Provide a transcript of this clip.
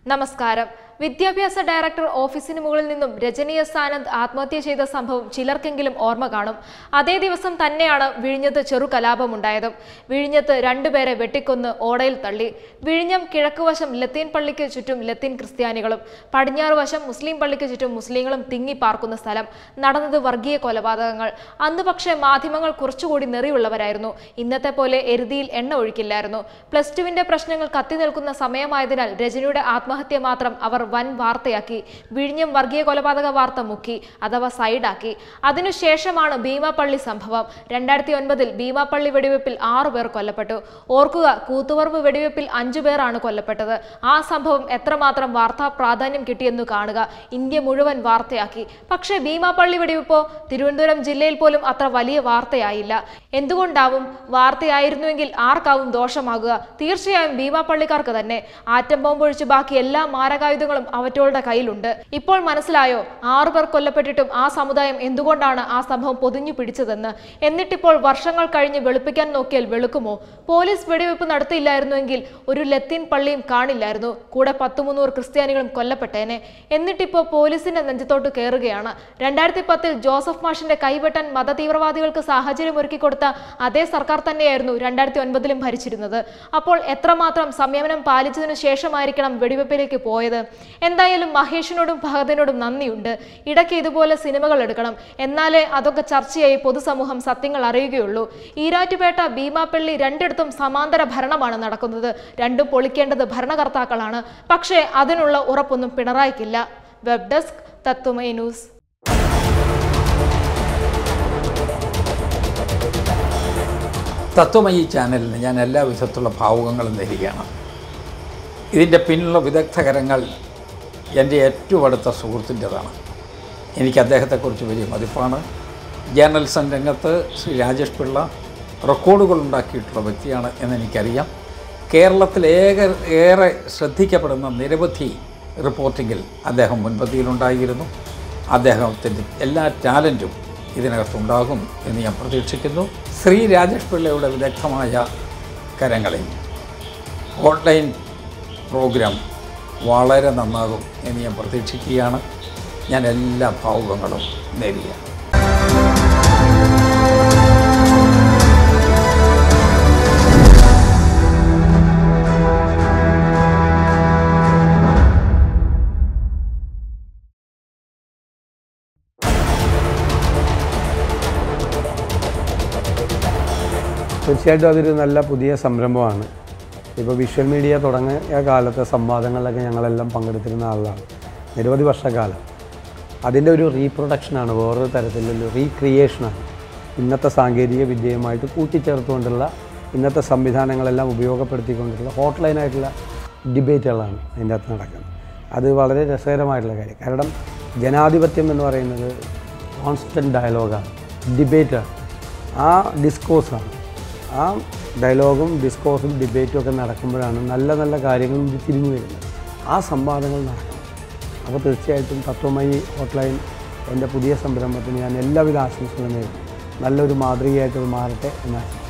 നമസ്കാരം വിദ്യാഭ്യാസ ഡയറക്ടർ ഓഫീസിന് മുകളിൽ നിന്നും രജനി എസ് ആനന്ദ് ആത്മഹത്യ ചെയ്ത സംഭവം ചിലർക്കെങ്കിലും ഓർമ്മ കാണും അതേ ദിവസം തന്നെയാണ് വിഴിഞ്ഞത്ത് ചെറു കലാപമുണ്ടായതും വിഴിഞ്ഞത്ത് രണ്ടുപേരെ വെട്ടിക്കൊന്ന് ഓടയിൽ തള്ളി വിഴിഞ്ഞം കിഴക്കുവശം ലത്തീൻ പള്ളിക്ക് ചുറ്റും ലത്തീൻ ക്രിസ്ത്യാനികളും പടിഞ്ഞാറ് വശം മുസ്ലിം പള്ളിക്ക് ചുറ്റും മുസ്ലിങ്ങളും തിങ്ങി പാർക്കുന്ന സ്ഥലം നടന്നത് വർഗീയ കൊലപാതകങ്ങൾ അന്ന് പക്ഷേ മാധ്യമങ്ങൾ കുറച്ചുകൂടി നെറിയുള്ളവരായിരുന്നു ഇന്നത്തെ പോലെ എരുതിയിൽ എണ്ണ ഒഴിക്കില്ലായിരുന്നു പ്ലസ് ടുവിന്റെ പ്രശ്നങ്ങൾ കത്തി നിൽക്കുന്ന സമയമായതിനാൽ രജനിയുടെ ആത്മഹത്യ മാത്രം അവർ വൻ വാർത്തയാക്കി വിഴിഞ്ഞം വർഗീയ കൊലപാതക വാർത്ത മുക്കി അഥവാ സൈഡാക്കി അതിനുശേഷമാണ് ഭീമാപ്പള്ളി സംഭവം രണ്ടായിരത്തി ഒൻപതിൽ ഭീമാപ്പള്ളി വെടിവെപ്പിൽ ആറു പേർ കൊല്ലപ്പെട്ടു ഓർക്കുക കൂത്തുപറമ്പ് വെടിവെപ്പിൽ അഞ്ചു പേരാണ് കൊല്ലപ്പെട്ടത് ആ സംഭവം എത്രമാത്രം വാർത്താ പ്രാധാന്യം കിട്ടിയെന്ന് കാണുക ഇന്ത്യ മുഴുവൻ വാർത്തയാക്കി പക്ഷേ ഭീമാപ്പള്ളി വെടിവെപ്പോ തിരുവനന്തപുരം ജില്ലയിൽ പോലും അത്ര വലിയ വാർത്തയായില്ല എന്തുകൊണ്ടാവും വാർത്തയായിരുന്നുവെങ്കിൽ ആർക്കാവും ദോഷമാകുക തീർച്ചയായും ഭീമാപ്പള്ളിക്കാർക്ക് തന്നെ ആറ്റം ബോംബൊഴിച്ച് ബാക്കി എല്ലാ മാരകായുധങ്ങളും അവറ്റോളുടെ കയ്യിലുണ്ട് ഇപ്പോൾ മനസ്സിലായോ ആറു പേർ കൊല്ലപ്പെട്ടിട്ടും ആ സമുദായം എന്തുകൊണ്ടാണ് ആ സംഭവം പൊതിഞ്ഞു പിടിച്ചതെന്ന് എന്നിട്ടിപ്പോൾ വർഷങ്ങൾ കഴിഞ്ഞ് വെളുപ്പിക്കാൻ നോക്കിയാൽ വെളുക്കുമോ പോലീസ് വെടിവെപ്പ് നടത്തിയില്ലായിരുന്നുവെങ്കിൽ ഒരു ലത്തീൻ പള്ളിയും കാണില്ലായിരുന്നു കൂടെ പത്തു മുന്നൂറ് ക്രിസ്ത്യാനികളും കൊല്ലപ്പെട്ടേനെ എന്നിട്ടിപ്പോൾ പോലീസിന്റെ നെഞ്ചത്തോട്ട് കയറുകയാണ് രണ്ടായിരത്തി പത്തിൽ ജോസഫ് മാഷിന്റെ കൈവെട്ടാൻ മതതീവ്രവാദികൾക്ക് സാഹചര്യം ഒരുക്കി കൊടുത്ത അതേ സർക്കാർ തന്നെയായിരുന്നു രണ്ടായിരത്തി ഒൻപതിലും ഭരിച്ചിരുന്നത് അപ്പോൾ എത്രമാത്രം സംയമനം പാലിച്ചതിനു ശേഷമായിരിക്കണം വെടിവെപ്പിലേക്ക് പോയത് എന്തായാലും മഹേഷിനോടും ഭഗതിനോടും നന്ദിയുണ്ട് ഇടയ്ക്ക് ഇതുപോലെ സിനിമകൾ എടുക്കണം എന്നാലേ അതൊക്കെ ചർച്ചയായി പൊതുസമൂഹം സത്യങ്ങൾ അറിയുകയുള്ളൂ ഈരാറ്റുപേട്ട ഭീമാപ്പള്ളി രണ്ടിടത്തും സമാന്തര ഭരണമാണ് നടക്കുന്നത് രണ്ടും പൊളിക്കേണ്ടത് ഭരണകർത്താക്കളാണ് പക്ഷേ അതിനുള്ള ഉറപ്പൊന്നും പിണറായിക്കില്ല web desk Tatvamayi news Tatvamayi ചാനലിന് ഞാൻ എല്ലാ വിധത്തിലുള്ള ഭാവുകങ്ങളും നേരുകയാണ് ഇതിൻ്റെ പിന്നിലുള്ള വിദഗ്ധകരങ്ങൾ എൻ്റെ ഏറ്റവും അടുത്ത സുഹൃത്തിൻ്റെതാണ് എനിക്ക് അദ്ദേഹത്തെക്കുറിച്ച് വലിയ മതിപ്പാണ് ജേർണലിസം രംഗത്ത് ശ്രീ രാജേഷ് പിള്ള റെക്കോർഡുകൾ ഉണ്ടാക്കിയിട്ടുള്ള വ്യക്തിയാണ് എന്നെനിക്കറിയാം കേരളത്തിൽ ഏക ഏറെ ശ്രദ്ധിക്കപ്പെടുന്ന നിരവധി റിപ്പോർട്ടിങ്ങിൽ അദ്ദേഹം മുൻപന്തിയിലുണ്ടായിരുന്നു അദ്ദേഹത്തിൻ്റെ എല്ലാ ടാലൻറ്റും ഇതിനകത്തുണ്ടാകും എന്ന് ഞാൻ പ്രതീക്ഷിക്കുന്നു ശ്രീ രാജേഷ് പിള്ളയുടെ വിദഗ്ധമായ കരങ്ങളിൽ ഓൺലൈൻ പ്രോഗ്രാം വളരെ നന്നാകും എന്ന് ഞാൻ പ്രതീക്ഷിക്കുകയാണ് ഞാൻ എല്ലാ ഭാവുകങ്ങളും നേരുകയാണ് തീർച്ചയായിട്ടും അതൊരു നല്ല പുതിയ സംരംഭമാണ് ഇപ്പോൾ വിഷ്വൽ മീഡിയ തുടങ്ങിയ കാലത്തെ സംവാദങ്ങളിലൊക്കെ ഞങ്ങളെല്ലാം പങ്കെടുത്തിരുന്ന ആളാണ് നിരവധി വർഷക്കാലം അതിൻ്റെ ഒരു റീപ്രൊഡക്ഷനാണ് വേറൊരു തരത്തിലുള്ള റീക്രിയേഷനാണ് ഇന്നത്തെ സാങ്കേതിക വിദ്യയുമായിട്ട് കൂട്ടിച്ചേർത്തുകൊണ്ടുള്ള ഇന്നത്തെ സംവിധാനങ്ങളെല്ലാം ഉപയോഗപ്പെടുത്തിക്കൊണ്ടുള്ള ഹോട്ട്ലൈനായിട്ടുള്ള ഡിബേറ്റുകളാണ് അതിൻ്റെ അകത്ത് നടക്കുന്നത് അത് വളരെ രസകരമായിട്ടുള്ള കാര്യം കാരണം ജനാധിപത്യം എന്ന് പറയുന്നത് കോൺസ്റ്റൻറ്റ് ഡയലോഗാണ് ഡിബേറ്റാണ് ആ ഡിസ്കോസാണ് ആ ഡയലോഗും ഡിസ്കോസും ഡിബേറ്റും ഒക്കെ നടക്കുമ്പോഴാണ് നല്ല നല്ല കാര്യങ്ങൾ തിരിഞ്ഞു വരുന്നത് ആ സംവാദങ്ങൾ നടക്കണം അപ്പോൾ തീർച്ചയായിട്ടും തത്വമയി ഹോട്ട്ലൈൻ എൻ്റെ പുതിയ സംരംഭത്തിന് ഞാൻ എല്ലാവിധ ആശംസകളും നേരുന്നു നല്ലൊരു മാതൃകയായിട്ട് ഇത് മാറട്ടെ എന്ന് ആശംസിക്കുന്നു